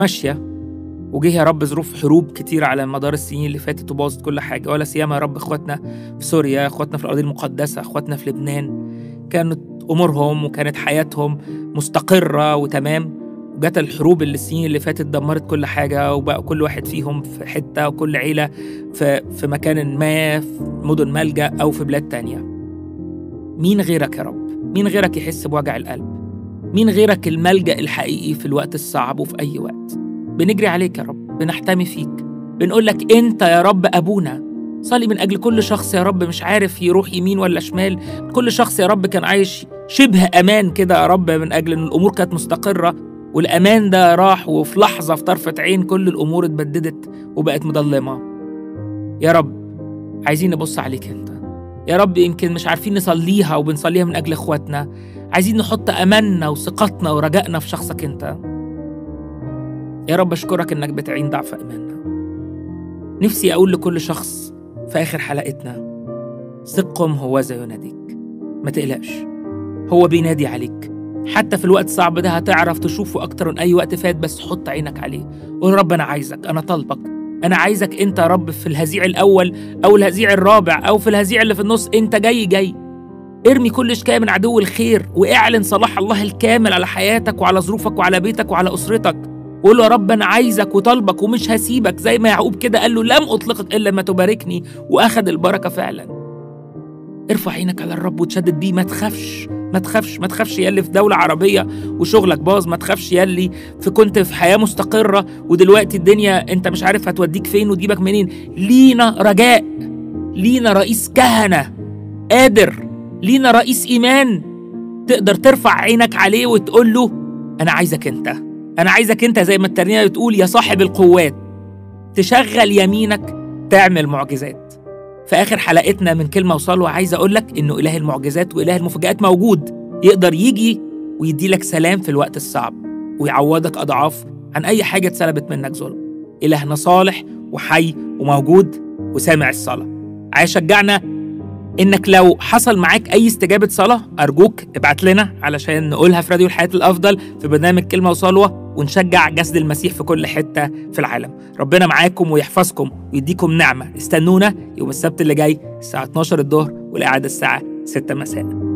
ماشية وجه يا رب ظروف حروب كتير على مدار السنين اللي فاتت وبوظت كل حاجة ولا سيما يا رب إخواتنا في سوريا إخواتنا في الأراضي المقدسة إخواتنا في لبنان كانت أمورهم وكانت حياتهم مستقرة وتمام وجت الحروب اللي السنين اللي فاتت دمرت كل حاجة وبقى كل واحد فيهم في حتة وكل عيلة في, في مكان ما في مدن ملجأ أو في بلاد تانية مين غيرك يا رب؟ مين غيرك يحس بوجع القلب؟ مين غيرك الملجأ الحقيقي في الوقت الصعب وفي أي وقت؟ بنجري عليك يا رب بنحتمي فيك بنقول لك أنت يا رب أبونا صلي من أجل كل شخص يا رب مش عارف يروح يمين ولا شمال كل شخص يا رب كان عايش شبه أمان كده يا رب من أجل إن الأمور كانت مستقرة والأمان ده راح وفي لحظة في طرفة عين كل الأمور اتبددت وبقت مضلمة يا رب عايزين نبص عليك أنت يا رب يمكن مش عارفين نصليها وبنصليها من أجل إخواتنا عايزين نحط أماننا وثقتنا ورجائنا في شخصك أنت يا رب أشكرك إنك بتعين ضعف إيماننا نفسي أقول لكل شخص في آخر حلقتنا ثقهم هو زي يناديك ما تقلقش هو بينادي عليك حتى في الوقت الصعب ده هتعرف تشوفه أكتر من أي وقت فات بس حط عينك عليه قول رب أنا عايزك أنا طالبك أنا عايزك أنت يا رب في الهزيع الأول أو الهزيع الرابع أو في الهزيع اللي في النص أنت جاي جاي ارمي كل شكاية من عدو الخير واعلن صلاح الله الكامل على حياتك وعلى ظروفك وعلى بيتك وعلى أسرتك قول له يا رب أنا عايزك وطالبك ومش هسيبك زي ما يعقوب كده قال له لم أطلقك إلا ما تباركني وأخذ البركة فعلا ارفع عينك على الرب وتشدد بيه ما تخافش ما تخافش ما تخافش يلي في دولة عربية وشغلك باظ ما تخافش يلي في كنت في حياة مستقرة ودلوقتي الدنيا انت مش عارف هتوديك فين وتجيبك منين لينا رجاء لينا رئيس كهنة قادر لينا رئيس إيمان تقدر ترفع عينك عليه وتقول له أنا عايزك أنت أنا عايزك أنت زي ما الترنيمة بتقول يا صاحب القوات تشغل يمينك تعمل معجزات في آخر حلقتنا من كلمة وصلوة عايز أقول لك إنه إله المعجزات وإله المفاجآت موجود يقدر يجي ويدي لك سلام في الوقت الصعب ويعوضك أضعاف عن أي حاجة اتسلبت منك ظلم إلهنا صالح وحي وموجود وسامع الصلاة عايز أشجعنا إنك لو حصل معاك أي استجابة صلاة أرجوك ابعت لنا علشان نقولها في راديو الحياة الأفضل في برنامج كلمة وصلوة ونشجع جسد المسيح في كل حتة في العالم ربنا معاكم ويحفظكم ويديكم نعمة استنونا يوم السبت اللي جاي الساعة 12 الظهر والإعادة الساعة 6 مساء